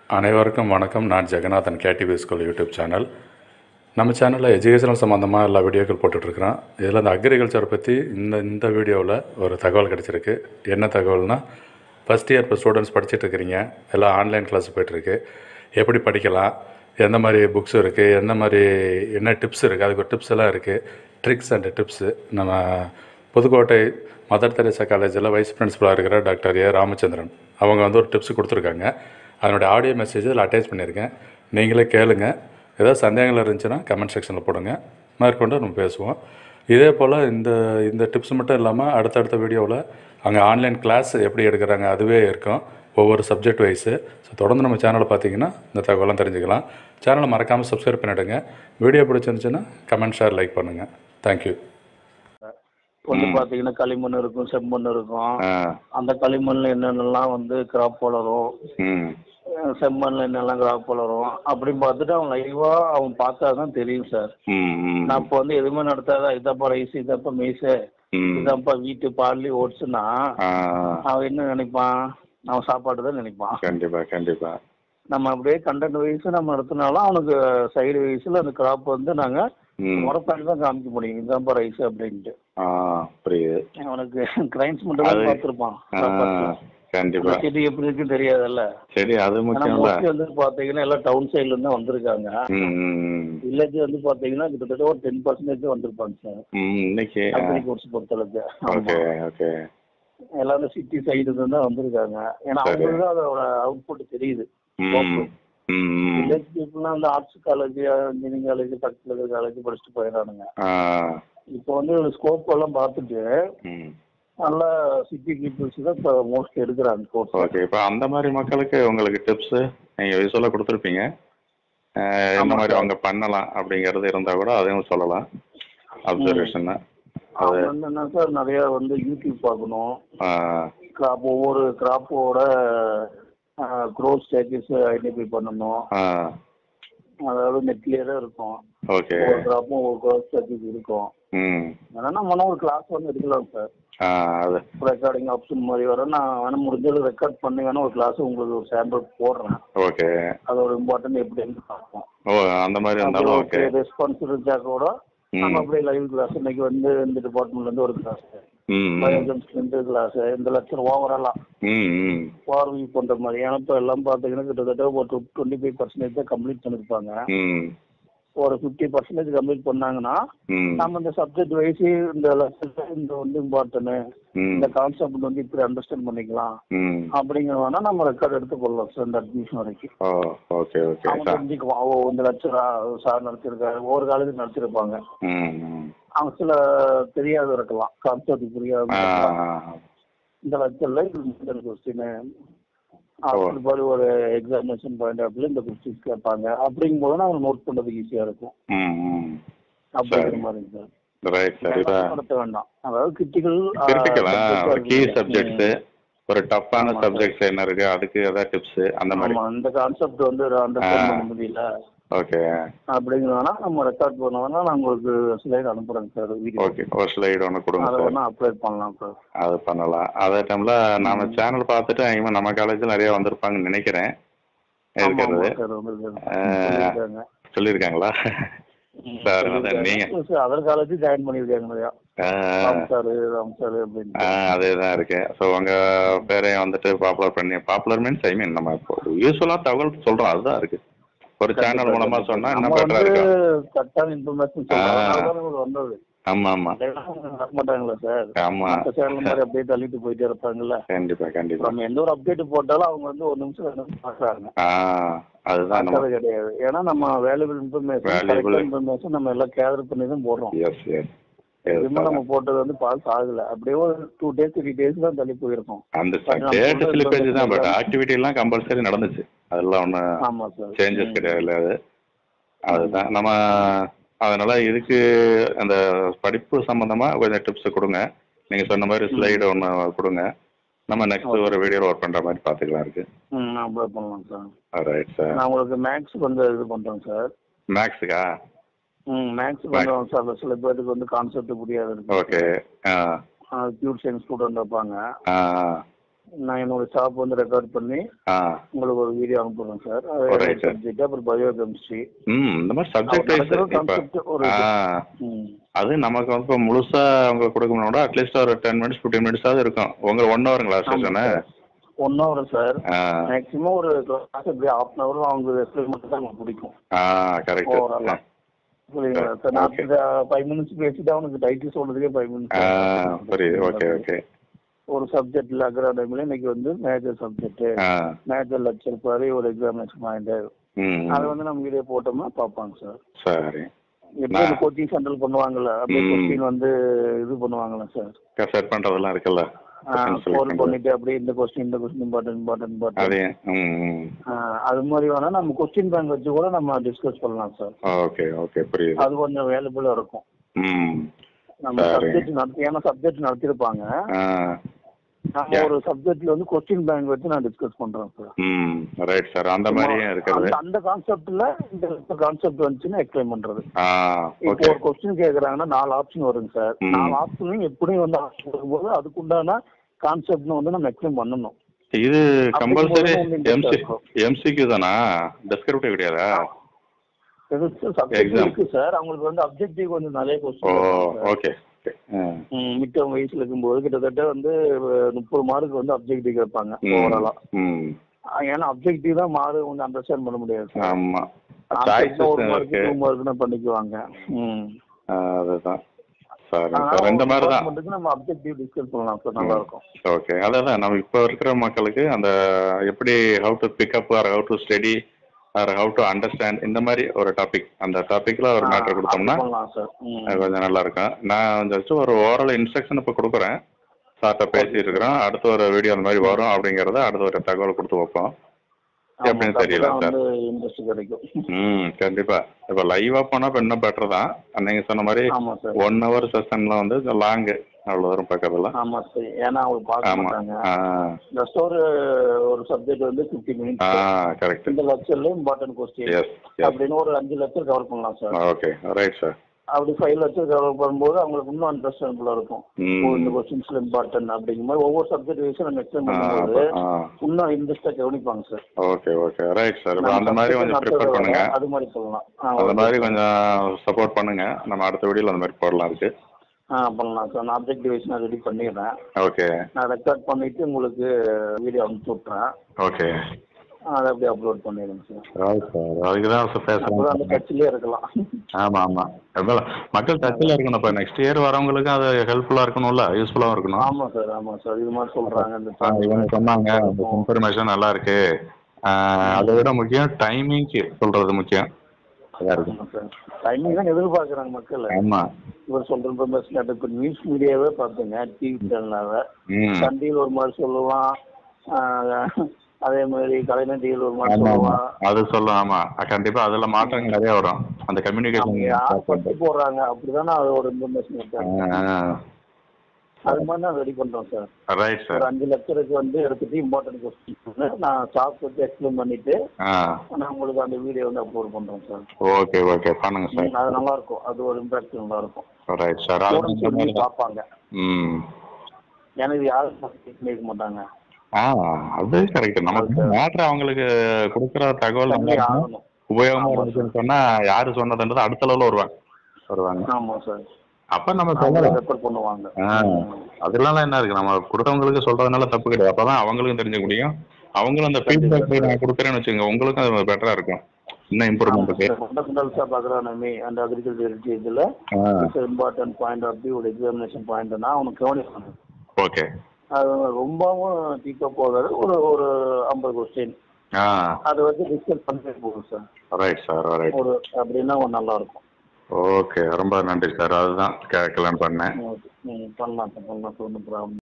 அனைவருக்கும் வணக்கம் நான் Jeganathan KTV school YouTube channel நம்ம சேனலில் எஜுகேஷனல் சம்மந்தமாக எல்லா வீடியோக்கள் போட்டுட்ருக்குறோம் இதில் இந்த அக்ரிகல்ச்சரை பற்றி இந்த இந்த வீடியோவில் ஒரு தகவல் கிடச்சிருக்கு என்ன தகவல்னால் ஃபஸ்ட் இயர் இப்போ ஸ்டூடெண்ட்ஸ் படிச்சுட்டு இருக்கிறீங்க எல்லாம் ஆன்லைன் கிளாஸ் போயிட்டுருக்கு எப்படி படிக்கலாம் எந்த மாதிரி புக்ஸ் இருக்குது எந்த மாதிரி என்ன டிப்ஸ் இருக்குது அதுக்கு ஒரு டிப்ஸ் எல்லாம் இருக்குது ட்ரிக்ஸ் அண்ட் டிப்ஸு நம்ம புதுக்கோட்டை மதர் தெரேசா காலேஜில் வைஸ் பிரின்சிபலாக இருக்கிற டாக்டர் ஏ ராமச்சந்திரன் அவங்க வந்து ஒரு டிப்ஸ் கொடுத்துருக்காங்க அதனுடைய ஆடியோ மெசேஜ் இதில் அட்டாச் பண்ணியிருக்கேன் நீங்களே கேளுங்க ஏதாவது சந்தேகங்கள் இருந்துச்சுன்னா கமெண்ட் செக்ஷனில் போடுங்க மேற்கொண்டு நம்ம பேசுவோம் இதே போல் இந்த இந்த டிப்ஸ் மட்டும் இல்லாமல் அடுத்தடுத்த வீடியோவில் அங்கே ஆன்லைன் கிளாஸ் எப்படி எடுக்கிறாங்க அதுவே இருக்கும் ஒவ்வொரு சப்ஜெக்ட் வைஸு ஸோ தொடர்ந்து நம்ம சேனலை பார்த்தீங்கன்னா இந்த தகவலாம் தெரிஞ்சுக்கலாம் சேனலை மறக்காமல் சப்ஸ்கிரைப் பண்ணிவிடுங்க வீடியோ பிடிச்சிருந்துச்சுன்னா கமெண்ட் ஷேர் லைக் பண்ணுங்கள் தேங்க்யூ வந்து பாத்தீங்கன்னா களிமண் இருக்கும் செம்மண் இருக்கும் ஆ அந்த களிமண்ல என்னென்னலாம் வந்து கிராப் வளரும் ம் அஹ் செம்மண்ல என்னெல்லாம் கிராப் வளரும் அப்படின்னு பார்த்துட்டு அவன் லைவா அவன் பார்த்தா தான் தெரியும் சார் ம் ம் நான் இப்போ வந்து எதுவுமே நடத்தாத இதப்பா ரைஸ் இதப்பா மீசு ம் இதப்பா வீட்டு பார்லி ஓட்ஸ்னா ஆ அவன் என்ன நினைப்பான் அவன் சாப்பாடு தான் நினைப்பான் கண்டிப்பா கண்டிப்பா நம்ம அப்படியே கண்டென்ட் வைஸ் நம்ம நடத்தினாலும் அவனுக்கு சைடு வைஸ்ல அந்த கிராப் வந்து நாங்க ம் முறப்பாடி தான் காமிக்க முடியும் இதான்ப்பா ரைஸ் அப்படின்ட்டு ஆ புரியுது அவனுக்கு கிளைண்ட்ஸ் மட்டும் தான் அது- பார்த்துருப்பான் ஆ கண்டிப்பா அந்த செடி எப்படி இருக்குன்னு தெரியாதுல்ல சரி அது ஆனா முக்கியம்ல மோஸ்ட்லி வந்து பாத்தீங்கன்னா எல்லாம் டவுன் சைடுல இருந்து தான் வந்திருக்காங்க ம் ம், ம் வில்லேஜ் வந்து பாத்தீங்கன்னா கிட்டத்தட்ட ஒரு டென் பர்சன்டேஜ் வந்திருப்பாங்க சார் ம் இன்னைக்கு அக்ரி கோர்ஸ் பொறுத்தளவுக்கு ஓகே ஓகே எல்லாரும் சிட்டி சைடு இருந்து தான் வந்திருக்காங்க ஏன்னா சரி. அவங்களுக்கு தான் அதோட அவுட்புட் தெரியுது ம் ம் ம் வில்லேஜ் பீப்புள்லாம் வந்து ஆர்ட்ஸ் காலேஜ் இன்ஜினியரிங் காலேஜ் பக்கத்துல இருக்கிற காலேஜ் படிச்சுட்டு போயிடறானுங்க ஆ இப்போ வந்து ஸ்கோப் எல்லாம் பார்த்துட்டு ம் நல்லா சிட்டி பீப்புள்ஸ் தான் இப்போ மோஸ்ட்லி எடுக்கிறாங்க கோர்ஸ் ஓகே இப்போ அந்த மாதிரி மக்களுக்கு உங்களுக்கு டிப்ஸு நீங்கள் யூஸ்வலாக கொடுத்துருப்பீங்க அஹ், எந்த ஆமா மாதிரி சார். அவங்க பண்ணலாம் அப்படிங்கிறது இருந்தால் கூட அதையும் சொல்லலாம் அப்சர்வேஷன் அவங்க வந்து என்ன சார் நிறைய வந்து யூடியூப் பார்க்கணும் ஆ கிராப் ஒவ்வொரு கிராப்போட க்ரோத் ஸ்டேஜஸ் ஐடென்டிஃபை பண்ணணும் ஆ அதாவது நெட்லேயே தான் இருக்கும் ஓகே ஒவ்வொரு கிராப்பும் ஒவ்வொரு க்ரோத் ஸ்டேஜஸ் இருக்கும் ம் வேணா நம்ம ஒரு கிளாஸ் வந்து எடுக்கலாம் சார் ஆ அது ரெக்கார்டிங் ஆப்ஷன் மாதிரி வர நான் வேணா முடிஞ்சது ரெக்கார்ட் பண்ணி வேணா ஒரு கிளாஸ் உங்களுக்கு ஒரு சாம்பிள் போடுறேன் ஓகே அதோட இம்பார்ட்டன்ட் எப்படின்னு பார்ப்போம் ஓ அந்த மாதிரி இருந்தாலும் ஓகே ரெஸ்பான்ஸ் இருந்தா கூட நம்ம ம் அப்படியே லைவ் கிளாஸ் இன்னைக்கு வந்து இந்த டிபார்ட்மெண்ட்ல இருந்து ஒரு கிளாஸ் ம் ம். பயோகெமிஸ்ட்ரி ரெண்டு கிளாஸ் இந்த லெக்சர் ஓவராலா ம் ம் ஓவர்வியூ பண்ற மாதிரி ஏன்னா இப்போ எல்லாம் பார்த்தீங்கன்னா கிட்டத்தட்ட ஒரு டுவெண்ட்டி ஃபைவ் பர்சன்டேஜ் தான் கம்ப்ளீட் பண்ணிருப்பாங்க ம் ஒரு ஃபிஃப்டி பர்சன்டேஜ் கம்ப்ளீட் பண்ணாங்கன்னா ம் நம்ம இந்த சப்ஜெக்ட் வைஸ் இந்த லெசன் இந்த வந்து இம்பார்ட்டன்ட் ம் இந்த கான்செப்ட் வந்து இப்படி அண்டர்ஸ்டாண்ட் பண்ணிக்கலாம் ம் அப்படிங்கிற வேணா நம்ம ரெக்கார்ட் எடுத்து கொள்ளலாம் சார் இந்த அட்மிஷன் வரைக்கும் ஓ ஓகே ஓகே அவங்க தெரிஞ்சுக்குவான் ஓ இந்த லெக்சரா சார் நடத்திருக்காரு ஒவ்வொரு காலேஜ் நடத்திருப்பாங்க ம் ம் அவங்க சில தெரியாது இருக்கலாம் கான்செப்ட் புரியாது ஆ இருக்கலாம். இந்த லெக்சர்ல இந்த கொஸ்டின் அப்படி மாதிரி ஒரு எக்ஸாமினேஷன் பாயிண்ட் ஆஃப்ல இந்த கொஸ்டின்ஸ் கேட்பாங்க அப்படிங்கும் போது அவங்க நோட் பண்றதுக்கு ஈஸியா இருக்கும் ம் ம் அப்படிங்கிற மாதிரி சார் ரைட் சார் இப்போ நடத்த வேண்டாம் அதாவது கிரிட்டிக்கல் கிரிட்டிக்கலா ஒரு கீ சப்ஜெக்ட்ஸ் ஒரு டஃப்பான சப்ஜெக்ட்ஸ் என்ன இருக்கு அதுக்கு ஏதாவது டிப்ஸ் அந்த மாதிரி ஆமா இந்த கான்செப்ட் வந்து அண்டர்ஸ்டாண்ட் பண்ண முடியல ஓகே அப்படிங்கிறதுனா நம்ம ரெக்கார்ட் பண்ணுவோம்னா நான் உங்களுக்கு ஸ்லைட் அனுப்புறேன் சார் வீடியோ ஓகே ஒரு ஸ்லைடு ஒன்று கொடுங்க அதை சார் வேணா அப்லோட் பண்ணலாம் சார் அது பண்ணலாம் அதே டைம்ல நம்ம சேனல் பார்த்துட்டு இவங்க நம்ம காலேஜில் நிறைய வந்திருப்பாங்கன்னு நினைக்கிறேன் இருக்கிறது சார் வந்து ஆ, சொல்லியிருக்காங்களா சார் அதான் நீங்க அதர் காலேஜ் ஜாயின் பண்ணியிருக்காங்க நிறையா ஆ, ராம் சார் ராம் சார் அப்படின்னு ஆ, அதே தான் இருக்கு ஸோ உங்க பேரையும் வந்துட்டு பாப்புலர் பண்ணி பாப்புலர் மீன்ஸ் ஐ மீன் நம்ம யூஸ்வலாக தகவல் சொல்றோம் அதுதான் இருக்கு ஒரு சேனல் மூலமா சொன்னா இன்னும் நம்ம பெட்டரா வந்து இருக்கும் கரெக்டான இன்ஃபர்மேஷன் ஆ. சொல்றோம் வந்தது ஆமா ஆமா வர மாட்டாங்களா சார் ஆமா மற்ற சேனல் மாதிரி அப்படியே தள்ளிட்டு போயிட்டே இருப்பாங்கல்ல கண்டிப்பா கண்டிப்பா நம்ம எந்த ஒரு அப்டேட் போட்டாலும் அவங்க வந்து ஒரு நிமிஷம் ரெண்டு நிமிஷம் பார்க்குறாங்க ஆ அதுதான் நம்ம பார்க்கறது கிடையாது ஏன்னா நம்ம வேல்யூபிள் இன்ஃபர்மேஷன் Valuable. கரெக்டான இன்ஃபர்மேஷன் நம்ம எல்லாம் கேதர் பண்ணி தான் போடுறோம் எஸ் எஸ் எதுவுமே நம்ம போட்டது வந்து பாஸ் ஆகல அப்படியே ஒரு டூ டேஸ் த்ரீ டேஸ் தான் தள்ளி போயிருக்கோம் அந்த நம்ம டேட் சொல்றது ஸ்லிப்பேஜ் தான் பட் எல்லாமே- ஆக்டிவிட்டி எல்லாம் கம்பல்சரி நடந்துச்சு அதெல்லாம் ஒன்றும் ஆமா சார் சேஞ்சஸ் கிடையாது இல்ல அது அதுதான் நம்ம அதனால இதுக்கு அந்த படிப்பு சம்பந்தமா கொஞ்சம் டிப்ஸ் கொடுங்க நீங்க சொன்ன மாதிரி ஸ்லைடு ஒன்று கொடுங்க நம்ம நெக்ஸ்ட் ஒரு வீடியோவில் ஒர்க் பண்ற மாதிரி பார்த்துக்கலாம் இருக்கு ம் அப்ளை பண்ணலாம் சார் ரைட் சார் நான் உங்களுக்கு மேக்ஸ் வந்து இது பண்றேன் சார் மேக்ஸுக்கா ம் மேக்ஸ் பண்ணுறோம் சார் சில பேருக்கு வந்து கான்செப்ட் புரியாது இருக்கு ஓகே ஆ பியூர் சயின்ஸ் ஸ்டூடெண்ட் வைப்பாங்க ஆ நான் என்னோட ஸ்டாப் வந்து ரெக்கார்ட் பண்ணி ஆ உங்களுக்கு ஒரு வீடியோ அனுப்புறேன் சார் Alright, sir. சப்ஜெக்ட் அப்புறம் பயோ கெமிஸ்ட்ரி ம் இந்த மாதிரி சப்ஜெக்ட் வைஸ் இப்போ கான்செப்ட் ஒரு ஆ ம். அது நமக்கு வந்து இப்போ முழுசா அவங்க கொடுக்கணும்னா அட்லீஸ்ட் ஒரு டென் மினிட்ஸ் ஃபிஃப்டீன் மினிட்ஸாவது இருக்கும் உங்க ஒன் ஹவருங்களா செஷனு ஒன் ஹவர் சார் ஆ மேக்ஸிமம் ஒரு கிளாஸ் எப்படி ஹாஃப் அன் ஹவர் அவங்க எக்ஸ்பிளைன் மட்டும் தான் நமக்கு பிடிக்கும் ஆ கரெக்ட் ஓவராலா புரியுங்களா சார் நான் ஃபைவ் மினிட்ஸ் பேசிட்டு அவனுக்கு டைட்டில் சொல்றதுக்கே ஃபைவ் ஆ மினிட்ஸ் புரியுது ஓகே ஓகே ஒரு சப்ஜெக்ட்ல அக்ராடமில இன்னைக்கு வந்து மேஜர் சப்ஜெக்ட் ஆ மேஜர் லெக்சர் பாரு ஒரு எக்ஸாமினேஷன் பாயிண்ட் ம் அதை வந்து நம்ம வீடியோ போட்டோம்னா பார்ப்பாங்க சார் சரி எப்படி இந்த கோச்சிங் சென்டர் பண்ணுவாங்கல்ல அப்படியே ம். கொஸ்டின் வந்து இது பண்ணுவாங்கல்ல சார் செட் பண்றதெல்லாம் இருக்குல்ல Questions select ஸ்கோர் பண்றது. பண்ணிட்டு அப்படியே இந்த கொஸ்டின் இந்த கொஸ்டின் இம்பார்ட்டன்ட் இம்பார்ட்டன்ட் இம்பார்ட்டன்ட் அதே ம் ம் அது மாதிரி வேணா நம்ம கொஸ்டின் பேங்க் வச்சு கூட நம்ம டிஸ்கஸ் பண்ணலாம் சார் ஓகே ஓகே புரியுது அது கொஞ்சம் வேல்யூபுல்லா இருக்கும் ம் நம்ம சரி. சப்ஜெக்ட் நடத்தி ஏன்னா சப்ஜெக்ட் நடத்திருப்பாங்க ஆ நம்ம Yeah. ஒரு சப்ஜெக்ட்ல வந்து கொஸ்டின் பேங்க் வச்சு நான் டிஸ்கஸ் பண்றேன் சார் ம் ரைட் சார் அந்த மாதிரியும் இருக்கிறது அந்த- அந்த கான்செப்ட்ல இந்த கான்செப்ட் வந்துச்சுன்னா எக்ஸ்பிளைன் பண்றது ஆ இப்போ ஓகே ஒரு கொஸ்டின் கேக்குறாங்கன்னா நாலு ஆப்ஷன் வருங்க சார் ம். நாலு ஆப்ஷனும் எப்படியும் வந்து ஆப்ஷன் வரும்போது அதுக்குண்டான கான்செப்ட்னு வந்து நம்ம எக்ஸ்பிளைன் பண்ணணும் இது கம்பல்சரி போது உங்களுக்கு எம்சி இருக்கும். எம்சிக்யூ தானா டெஸ்கிரிப்டிவ் கிடையாதா சப்ஜெக்ட் Exam. இருக்கு சார் அவங்களுக்கு வந்து அப்ஜெக்டிவ் கொஞ்சம் நிறைய ஓ கொஸ்டின் ஓகே ஓகே மிட்ட வயசுல இருக்கும்போது கிட்டத்தட்ட வந்து முப்பது மார்க் வந்து அப்ஜெக்டிவ் கேட்பாங்க ம் ஓவராலா ம் ஏன்னா அப்ஜெக்டிவ் தான் மார்க் வந்து அண்டர்ஸ்டாண்ட் பண்ண முடியாது சார் ஆமா ஒரு சாய்ஸஸ் மார்க் இருக்கு டூ மார்க்னா பண்ணிக்குவாங்க ம் ஆ, அதுதான் சரி அதனால சார் இந்த ஒரு மாதிரி தான் department க்கு நம்ம அப்ஜெக்டிவ் டிஸ்கஸ் பண்ணலாம் சார் நல்லா இருக்கும் ஓகே அதான் நம்ம இப்போ இருக்கிற மக்களுக்கு அந்த எப்படி how to pick up or how to study or how to understand இந்த மாதிரி ஒரு டாபிக் அந்த டாபிக்ல ஒரு மேட்டர் கொடுத்தோம்னா அது பண்ணலாம் சார் ம். அது கொஞ்சம் நல்லா இருக்கும் நான் ஜஸ்ட் ஒரு ஓரல் இன்ஸ்ட்ரக்ஷன் இப்போ கொடுக்குறேன் சார்ட்ட பேசிட்டு இருக்கிறோம் அடுத்த ஒரு வீடியோ அந்த மாதிரி வரும் அப்படிங்கிறத அடுத்த ஒரு தகவல் கொடுத்து வைப்போம் ஆமா, எப்படின்னு தெரியல அப்பதான் சார் வந்து இன்ட்ரெஸ்ட் கிடைக்கும் ம் கண்டிப்பா இப்போ லைவா போனா இப்போ இன்னும் பெட்டர் தான் நீங்க சொன்ன மாதிரி ஆமா சார் ஒன் ஹவர் செஷன்ல வந்து லாங் அவ்வளோ தூரம் பார்க்கறதுல ஆமா சார் ஏன்னா அவங்க பார்க்க ஆமா மாட்டாங்க ஆ ஜஸ்ட் ஒரு ஒரு சப்ஜெக்ட் வந்து ஃபிஃப்டி ஆ மினிட்ஸ் கரெக்ட் இந்த லெக்சர்ல இம்பார்ட்டன்ட் கொஸ்டின் எஸ் எஸ் அப்படின்னு ஒரு அஞ்சு லெக்சர் கவர் பண்ணலாம் சார் ஓகே ரைட் சார் அப்படி ஃபைவ் லெக்சர் கவர் பண்ணும்போது அவங்களுக்கு இன்னும் அண்டர்ஸ்டாண்டபுளா இருக்கும் ஓ, இந்த ம் கொஸ்டின்ஸ்ல இம்பார்ட்டன்ட் அப்படிங்கிற மாதிரி ஒவ்வொரு சப்ஜெக்ட் வைஸும் நம்ம எக்ஸ்பிளைன் ஆ பண்ணும்போது ஆ இன்னும் இன்ட்ரெஸ்டா கவனிப்பாங்க sir okay okay right sir நம்ம அந்த மாதிரி subject கொஞ்சம் நடத்துறத ப்ரிப்பேர் விட பண்ணுங்க அது மாதிரி சொல்லலாம் ஆ, அந்த okay மாதிரி sir. கொஞ்சம் சப்போர்ட் பண்ணுங்க நம்ம அடுத்த வீடியோல அந்த மாதிரி போடலாம் இருக்கு ஆ பண்ணலாம் சார் நான் அப்ஜெக்ட் வைஸ் நான் ரெடி பண்ணிடுறேன் ஓகே நான் ரெக்கார்ட் பண்ணிட்டு உங்களுக்கு வீடியோ அனுப்பிச்சு விட்றேன் ஓகே அதை அப்படியே அப்லோட் பண்ணிடுங்க சார் ரைட் சார் அதுக்கு தான் அப்பதான் அந்த பேசுகிறேன் டச்சிலே இருக்கலாம் ஆமாம் ஆமாம் அதான் மக்கள் டச்சில் இருக்கணும் இப்போ நெக்ஸ்ட் இயர் வரவங்களுக்கு அது ஹெல்ப்ஃபுல்லாக இருக்கணும்ல யூஸ்ஃபுல்லாகவும் இருக்கணும் ஆமா சார் ஆமா சார் இது மாதிரி சொல்றாங்க இந்த ஆ, இவங்க சொன்னாங்க இந்த இன்ஃபர்மேஷன் நல்லா இருக்கு ஆ, அதை விட முக்கியம் டைமிங்க்கு சொல்றது முக்கியம் அதான் இருக்கு ஆமா சார் டைமிங் தான் எதிர்பார்க்குறாங்க மக்கள் ஆமா இவர் சொல்ற இன்ஃபர்மேஷன் இப்போ நியூஸ் மீடியாவே பார்த்துங்க டிவி சேனலாக ம் சண்டியில் ஒரு மாதிரி சொல்லுவான் ஆஹ் அதே மாதிரி கலைஞர் டிவியில் ஒரு மாதிரி ஆமா ஆமா சொல்லுவான் அது சொல்லும் ஆமா கண்டிப்பா அதுல மாற்றங்கள் நிறைய வரும் அந்த அவங்க யார் பத்தி கம்யூனிகேஷன் போடுறாங்க அப்படிதானே அதோட இன்ஃபர்மேஷன் இருக்காங்க அது மாதிரி நான் ரெடி பண்றோம் சார் ரைட் ஒரு சார் அஞ்சு லட்சருக்கு வந்து எடுத்துட்டு இம்பார்ட்டன்ட் கொஸ்டின் நான் ஸ்டாக் வச்சு எக்ஸ்பிளைன் பண்ணிட்டு ஆ நான் உங்களுக்கு அந்த வீடியோ வந்து அப்லோட் பண்றேன் சார் ஓகே ஓகே பண்ணுங்க சார் ம், அது நல்லா இருக்கும் அது ஒரு இம்பாக்ட் நல்லா இருக்கும் ரைட் சார் அது ஸ்டூடெண்ட்ஸ் இந்த மாதிரி விரும்பி தான். பார்ப்பாங்க ம் ஏன்னா இது யாரும் பண்ணிருக்க மாட்டாங்க ஆ அது கரெக்ட் நமக்கு மேட்ரு அவங்களுக்கு கொடுக்குற தகவல் நல்லா சொல்லி இருக்கணும் ஆகணும் உபயோகமா ஆமா இருந்துச்சுன்னு சொன்னா யாரு சொன்னதுன்றது அடுத்த லெவலில் வருவாங்க வருவாங்க ஆமா சார் அப்ப நம்ம அவங்க சொல்லலாம் ரெஃபர் பண்ணுவாங்க ஆ அதெல்லாம் என்ன இருக்கு நம்ம கொடுத்தவங்களுக்கு சொல்றதுனால தப்பு கிடையாது அப்பதான் அவங்களுக்கும் தெரிஞ்சுக்க முடியும் அவங்களும் அந்த ஃபீட்பேக் நான் கொடுக்குறேன்னு வச்சுக்கோங்க உங்களுக்கும் அது பெட்டரா இருக்கும் இன்னும் இம்ப்ரூவ்மெண்ட் இருக்கு ஃபண்டமெண்டல்ஸா பாக்குறானே அந்த அக்ரிகல்ச்சர் இதுல important point of view examination பாயிண்ட்னா அவனுக்கு கவனிக்கணும் ஓகே அது ரொம்பவும் டீப்பா போகாது ஒரு ஒரு ஐம்பது கொஸ்டின் ஆ அதை வச்சு டிஸ்கஸ் பண்ணிட்டு போகும் சார் ரைட் சார் ரைட் ஒரு அப்படின்னா ஒரு நல்லா இருக்கும் ஓகே ரொம்ப நன்றி சார் அதுதான் கேட்கலான்னு பண்ணேன் ம், ம், பண்ணலாம் சார் பண்ணலாம் சார் ஒன்றும் ப்ராப்ளம்